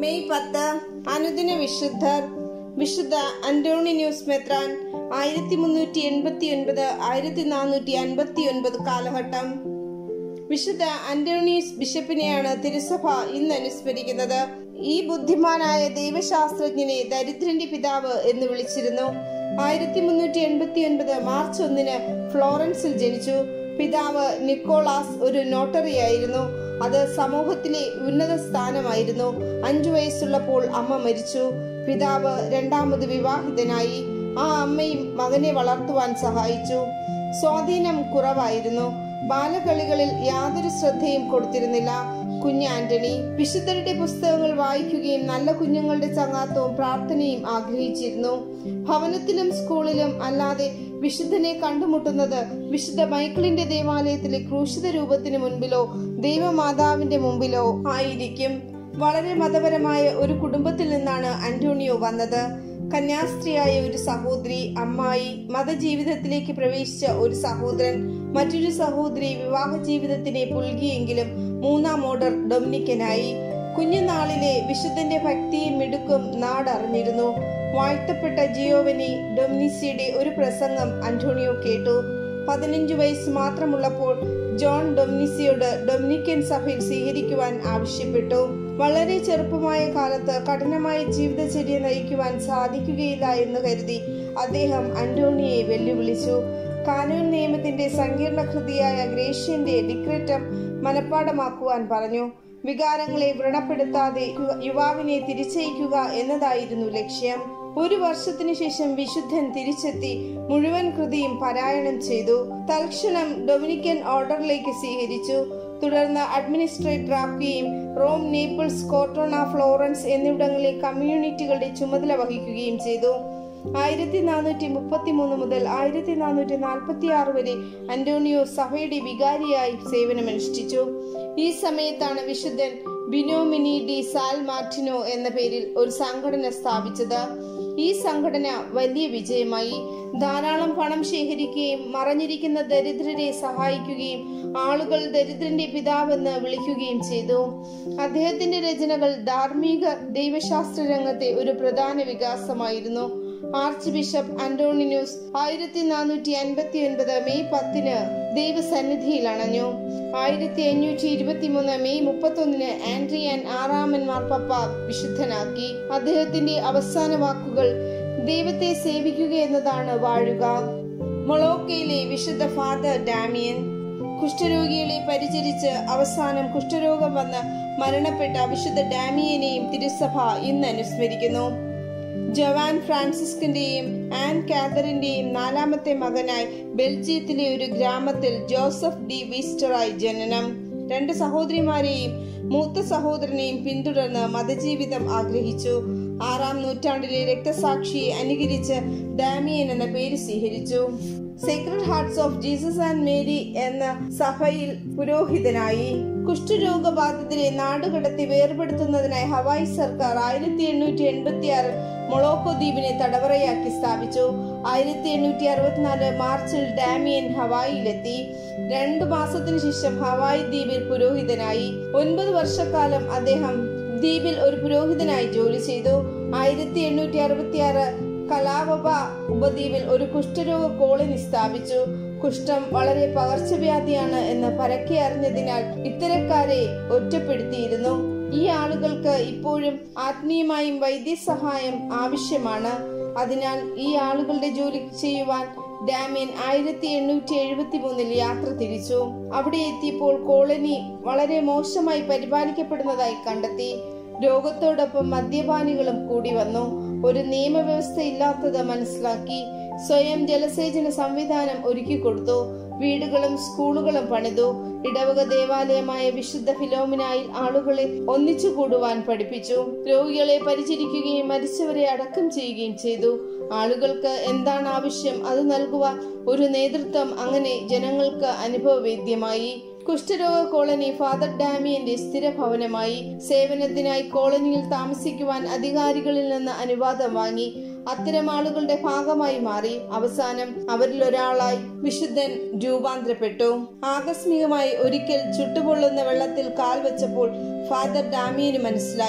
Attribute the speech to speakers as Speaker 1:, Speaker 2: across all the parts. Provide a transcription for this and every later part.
Speaker 1: May പത്ത് അനുദിന വിശുദ്ധർ വിശുദ്ധ അന്റോണിന്യൂസ് മെത്രാൻ ആയിരത്തി മുന്നൂറ്റി എൺപത്തി ഒൻപത് ആയിരത്തി നാനൂറ്റി അൻപത്തി ഒൻപത് കാലഘട്ടം വിശുദ്ധ അന്റോണീസ് ബിഷപ്പിനെയാണ് തിരുസഭ ഇന്ന് അനുസ്മരിക്കുന്നത് ഈ ബുദ്ധിമാനായ ദൈവശാസ്ത്രജ്ഞനെ ദരിദ്രന്റെ പിതാവ് എന്ന് വിളിച്ചിരുന്നു ആയിരത്തി മുന്നൂറ്റി എൺപത്തി ഒൻപത് മാർച്ച് ഒന്നിന് ഫ്ലോറൻസിൽ ജനിച്ചു പിതാവ് നിക്കോളാസ് ഒരു നോട്ടറി ആയിരുന്നു അത് സമൂഹത്തിലെ ഉന്നത സ്ഥാനമായിരുന്നു അഞ്ചു വയസ്സുള്ളപ്പോൾ അമ്മ മരിച്ചു പിതാവ് രണ്ടാമത് വിവാഹിതനായി ആ അമ്മയും മകനെ വളർത്തുവാൻ സഹായിച്ചു സ്വാധീനം കുറവായിരുന്നു ബാലകളികളിൽ യാതൊരു ശ്രദ്ധയും കൊടുത്തിരുന്നില്ല കുഞ്ഞ് ആന്റണി വിശുദ്ധരുടെ പുസ്തകങ്ങൾ വായിക്കുകയും നല്ല കുഞ്ഞുങ്ങളുടെ ചങ്ങാത്തവും പ്രാർത്ഥനയും ആഗ്രഹിച്ചിരുന്നു ഭവനത്തിലും സ്കൂളിലും അല്ലാതെ വിശുദ്ധനെ കണ്ടുമുട്ടുന്നത് വിശുദ്ധ മൈക്കിളിന്റെ ദേവാലയത്തിലെ ക്രൂശിത രൂപത്തിന് മുൻപിലോ ദൈവമാതാവിന്റെ മുമ്പിലോ ആയിരിക്കും വളരെ മതപരമായ ഒരു കുടുംബത്തിൽ നിന്നാണ് അന്റോണിയോ വന്നത് കന്യാസ്ത്രീയായ ഒരു സഹോദരി അമ്മായി മതജീവിതത്തിലേക്ക് പ്രവേശിച്ച ഒരു സഹോദരൻ മറ്റൊരു സഹോദരി വിവാഹ ജീവിതത്തിനെ പുൽകിയെങ്കിലും മൂന്നാം ഓർഡർ ഡൊമിനിക്കനായി കുഞ്ഞുനാളിലെ വിശുദ്ധന്റെ ഭക്തിയും മിടുക്കും നാടറിഞ്ഞിരുന്നു വാഴ്ത്തപ്പെട്ട ജിയോവനി ഡൊമിനിസിയുടെ ഒരു പ്രസംഗം അന്റോണിയോ കേട്ടു പതിനഞ്ചു വയസ്സ് മാത്രമുള്ളപ്പോൾ ജോൺ ഡൊമിനിസിയോട് ഡൊമിനിക്കൻ സഭയിൽ സ്വീകരിക്കുവാൻ ആവശ്യപ്പെട്ടു വളരെ ചെറുപ്പമായ കാലത്ത് കഠിനമായ ജീവിതചര്യ നയിക്കുവാൻ സാധിക്കുകയില്ല എന്ന് കരുതി അദ്ദേഹം അന്റോണിയെ വെല്ലുവിളിച്ചു കാനൂൻ നിയമത്തിന്റെ സങ്കീർണ കൃതിയായ ഗ്രേഷ്യന്റെ ഡിക്രറ്റം മനഃപ്പാടമാക്കുവാൻ പറഞ്ഞു വികാരങ്ങളെ വ്രണപ്പെടുത്താതെ യുവാവിനെ തിരിച്ചയക്കുക എന്നതായിരുന്നു ലക്ഷ്യം ഒരു വർഷത്തിനു ശേഷം വിശുദ്ധൻ തിരിച്ചെത്തി മുഴുവൻ കൃതിയും പാരായണം ചെയ്തു തൽക്ഷണം ഡൊമിനിക്കൻ ഓർഡറിലേക്ക് സ്വീകരിച്ചു തുടർന്ന് അഡ്മിനിസ്ട്രേറ്റർ ആക്കുകയും റോം നേപ്പിൾസ് കോർട്ടോണ ഫ്ലോറൻസ് എന്നിവിടങ്ങളിലെ കമ്മ്യൂണിറ്റികളുടെ ചുമതല വഹിക്കുകയും ചെയ്തു ആയിരത്തി നാനൂറ്റി മുപ്പത്തി മൂന്ന് മുതൽ ആയിരത്തി നാനൂറ്റി നാൽപ്പത്തി ആറ് വരെ അന്റോണിയോ സഭയുടെ വികാരിയായി സേവനമനുഷ്ഠിച്ചു ഈ സമയത്താണ് വിശുദ്ധൻ ബിനോമിനി ഡി സാൽ മാർട്ടിനോ എന്ന പേരിൽ ഒരു സംഘടന സ്ഥാപിച്ചത് ഈ സംഘടന വലിയ വിജയമായി ധാരാളം പണം ശേഖരിക്കുകയും മറഞ്ഞിരിക്കുന്ന ദരിദ്രരെ സഹായിക്കുകയും ആളുകൾ ദരിദ്രന്റെ പിതാവെന്ന് വിളിക്കുകയും ചെയ്തു അദ്ദേഹത്തിന്റെ രചനകൾ ധാർമ്മിക ദൈവശാസ്ത്ര രംഗത്തെ ഒരു പ്രധാന വികാസമായിരുന്നു ആർച്ച് ബിഷപ്പ് അന്റോണിനൂസ് ആയിരത്തി നാനൂറ്റി അൻപത്തി ഒൻപത് മെയ് പത്തിന് ദൈവസന്നിധിയിൽ അണഞ്ഞു ആയിരത്തി അഞ്ഞൂറ്റി ഇരുപത്തി മൂന്ന് മെയ് മുപ്പത്തൊന്നിന് ആൻഡ്രിയാൻ ആറാമൻ മാർപ്പപ്പ വിശുദ്ധനാക്കി അദ്ദേഹത്തിന്റെ അവസാന വാക്കുകൾ ദൈവത്തെ സേവിക്കുക എന്നതാണ് വാഴുക മൊളോക്കയിലെ വിശുദ്ധ ഫാദർ ഡാമിയൻ കുഷ്ഠരോഗികളെ പരിചരിച്ച് അവസാനം കുഷ്ഠരോഗം വന്ന് മരണപ്പെട്ട വിശുദ്ധ ഡാമിയനെയും തിരുസഭ ഇന്ന് അനുസ്മരിക്കുന്നു ജവാൻ ഫ്രാൻസിസ്കിന്റെയും ആൻ കാതറിന്റെയും നാലാമത്തെ മകനായി ബെൽജിയത്തിലെ ഒരു ഗ്രാമത്തിൽ ജോസഫ് ഡി വീസ്റ്ററായി ജനനം രണ്ട് സഹോദരിമാരെയും മൂത്ത സഹോദരനെയും പിന്തുടർന്ന് മതജീവിതം ആഗ്രഹിച്ചു ആറാം നൂറ്റാണ്ടിലെ രക്തസാക്ഷിയെ അനുകരിച്ച് ഡാമിയൻ എന്ന പേര് സ്വീകരിച്ചു sacred hearts of Jesus and Mary എന്ന സഭയിൽ പുരോഹിതനായി കുഷ്ഠരോഗബാധിതരെ നാടുകടത്തി വേർപെടുത്തുന്നതിനായി ഹവായി സർക്കാർ ആയിരത്തി എണ്ണൂറ്റി എൺപത്തി ആറ് മൊളോക്കോ ദ്വീപിനെ തടവറയാക്കി സ്ഥാപിച്ചു ആയിരത്തി എണ്ണൂറ്റി അറുപത്തിനാല് മാർച്ചിൽ ഡാമിയൻ ഹവായിലെത്തി രണ്ടു മാസത്തിനു ശേഷം ഹവായി ദ്വീപിൽ പുരോഹിതനായി ഒൻപത് വർഷക്കാലം അദ്ദേഹം ദ്വീപിൽ ഒരു പുരോഹിതനായി ജോലി ചെയ്തു ആയിരത്തി എണ്ണൂറ്റി അറുപത്തി ആറ് കലാവബ ഉപദ്വീപിൽ ഒരു കുഷ്ഠരോഗ കോളനി സ്ഥാപിച്ചു കുഷ്ഠം വളരെ പകർച്ചവ്യാധിയാണ് എന്ന് പരക്കെ അറിഞ്ഞതിനാൽ ഇത്തരക്കാരെ ഒറ്റപ്പെടുത്തിയിരുന്നു ഈ ആളുകൾക്ക് ഇപ്പോഴും ആത്മീയമായും വൈദ്യസഹായം ആവശ്യമാണ് അതിനാൽ ഈ ആളുകളുടെ ജോലി ചെയ്യുവാൻ ഡാമിയൻ ആയിരത്തി എണ്ണൂറ്റി എഴുപത്തി മൂന്നിൽ യാത്ര തിരിച്ചു അവിടെ എത്തിയപ്പോൾ കോളനി വളരെ മോശമായി പരിപാലിക്കപ്പെടുന്നതായി കണ്ടെത്തി രോഗത്തോടൊപ്പം മദ്യപാനികളും കൂടി വന്നു ഒരു നിയമവ്യവസ്ഥ ഇല്ലാത്തത് മനസ്സിലാക്കി സ്വയം ജലസേചന സംവിധാനം ഒരുക്കി കൊടുത്തു വീടുകളും സ്കൂളുകളും പണിതു ഇടവക ദേവാലയമായ വിശുദ്ധ ഫിലോമിനായിൽ ആളുകളെ ഒന്നിച്ചു കൂടുവാൻ പഠിപ്പിച്ചു രോഗികളെ പരിചരിക്കുകയും മരിച്ചവരെ അടക്കം ചെയ്യുകയും ചെയ്തു ആളുകൾക്ക് എന്താണ് ആവശ്യം അത് നൽകുവാൻ ഒരു നേതൃത്വം അങ്ങനെ ജനങ്ങൾക്ക് അനുഭവവേദ്യമായി കുഷ്ഠരോഗ കോളനി ഫാദർ ഡാമിയന്റെ സ്ഥിരഭവനമായി സേവനത്തിനായി കോളനിയിൽ താമസിക്കുവാൻ അധികാരികളിൽ നിന്ന് അനുവാദം വാങ്ങി അത്തരം ആളുകളുടെ ഭാഗമായി മാറി അവസാനം അവരിൽ ഒരാളായി വിശുദ്ധൻ രൂപാന്തരപ്പെട്ടു ആകസ്മികമായി ഒരിക്കൽ ചുട്ടുപൊള്ളുന്ന വെള്ളത്തിൽ കാൽ വെച്ചപ്പോൾ ഫാദർ ഡാമിയന് മനസ്സിലായി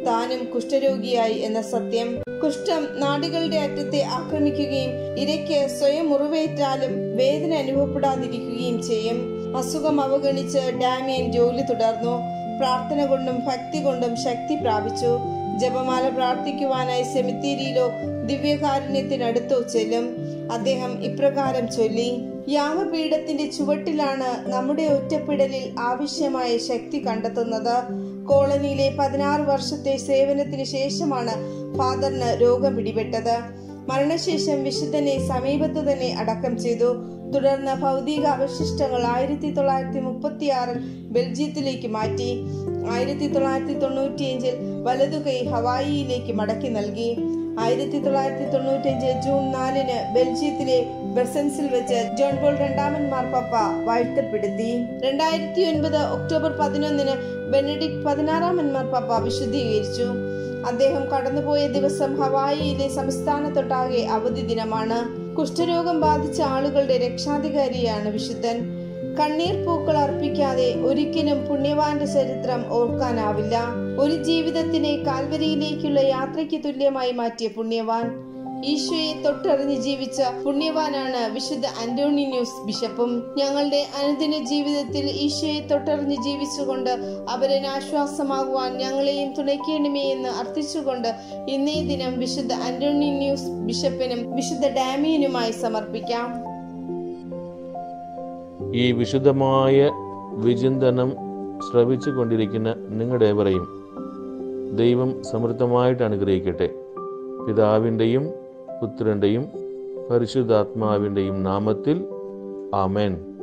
Speaker 1: താനും കുഷ്ഠരോഗിയായി എന്ന സത്യം കുഷ്ഠം നാടികളുടെ അറ്റത്തെ ആക്രമിക്കുകയും ഇരയ്ക്ക് സ്വയം മുറിവേറ്റാലും വേദന അനുഭവപ്പെടാതിരിക്കുകയും ചെയ്യും അസുഖം അവഗണിച്ച് ഡാമിയൻ ജോലി തുടർന്നു പ്രാർത്ഥന കൊണ്ടും ഭക്തി കൊണ്ടും ശക്തി പ്രാപിച്ചു ജപമാല പ്രാർത്ഥിക്കുവാനായി സെമിത്തേരിയിലോ ദിവ്യകാരുണ്യത്തിനടുത്തോ ചെല്ലും അദ്ദേഹം ഇപ്രകാരം ചൊല്ലി യാമപീഠത്തിന്റെ ചുവട്ടിലാണ് നമ്മുടെ ഒറ്റപ്പെടലിൽ ആവശ്യമായ ശക്തി കണ്ടെത്തുന്നത് കോളനിയിലെ പതിനാറ് വർഷത്തെ സേവനത്തിന് ശേഷമാണ് ഫാദറിന് രോഗം പിടിപെട്ടത് മരണശേഷം വിശുദ്ധനെ സമീപത്ത് തന്നെ അടക്കം ചെയ്തു തുടർന്ന് ഭൗതിക അവശിഷ്ടങ്ങൾ ആയിരത്തി തൊള്ളായിരത്തി മുപ്പത്തി ആറിൽ ബെൽജിയത്തിലേക്ക് മാറ്റി ആയിരത്തി തൊള്ളായിരത്തി തൊണ്ണൂറ്റിയഞ്ചിൽ വലതുകൈ ഹവായിയിലേക്ക് മടക്കി നൽകി ആയിരത്തി തൊള്ളായിരത്തി തൊണ്ണൂറ്റിയഞ്ച് ജൂൺ നാലിന് ബെൽജിയത്തിലെ ബ്രസൻസിൽ വെച്ച് ജോൺ പോൾ രണ്ടാമൻ മാർപ്പാപ്പ വാഴ്ത്തപ്പെടുത്തി രണ്ടായിരത്തി ഒൻപത് ഒക്ടോബർ പതിനൊന്നിന് ബെനഡിക്ട് പതിനാറാമൻ മാർപ്പാപ്പ വിശുദ്ധീകരിച്ചു അദ്ദേഹം കടന്നുപോയ ദിവസം ഹവായിയിലെ സംസ്ഥാനത്തൊട്ടാകെ അവധി ദിനമാണ് കുഷ്ഠരോഗം ബാധിച്ച ആളുകളുടെ രക്ഷാധികാരിയാണ് വിശുദ്ധൻ കണ്ണീർ പൂക്കൾ അർപ്പിക്കാതെ ഒരിക്കലും പുണ്യവാന്റെ ചരിത്രം ഓർക്കാനാവില്ല ഒരു ജീവിതത്തിനെ കാൽവരിയിലേക്കുള്ള യാത്രയ്ക്ക് തുല്യമായി മാറ്റിയ പുണ്യവാൻ ഈശോയെ തൊട്ടറിഞ്ഞ് ജീവിച്ച പുണ്യവാനാണ് വിശുദ്ധ അന്റോണിന്യൂസ് ബിഷപ്പും ഞങ്ങളുടെ അനുദിന ജീവിതത്തിൽ ഈശോയെ തൊട്ടറിഞ്ഞ് ജീവിച്ചുകൊണ്ട് അവരന് ആശ്വാസമാകുവാൻ ഞങ്ങളെയും തുണയ്ക്കണമേ എന്ന് അർത്ഥിച്ചുകൊണ്ട് ഇന്നേ ദിനം വിശുദ്ധ അന്റോണിന്യൂസ് ബിഷപ്പിനും വിശുദ്ധ ഡാമിയനുമായി സമർപ്പിക്കാം
Speaker 2: ഈ വിശുദ്ധമായ വിചിന്തനം ശ്രവിച്ചു കൊണ്ടിരിക്കുന്ന നിങ്ങളുടെവരെയും ദൈവം സമൃദ്ധമായിട്ട് അനുഗ്രഹിക്കട്ടെ പിതാവിൻ്റെയും പുത്രൻ്റെയും പരിശുദ്ധാത്മാവിൻ്റെയും നാമത്തിൽ ആമേൻ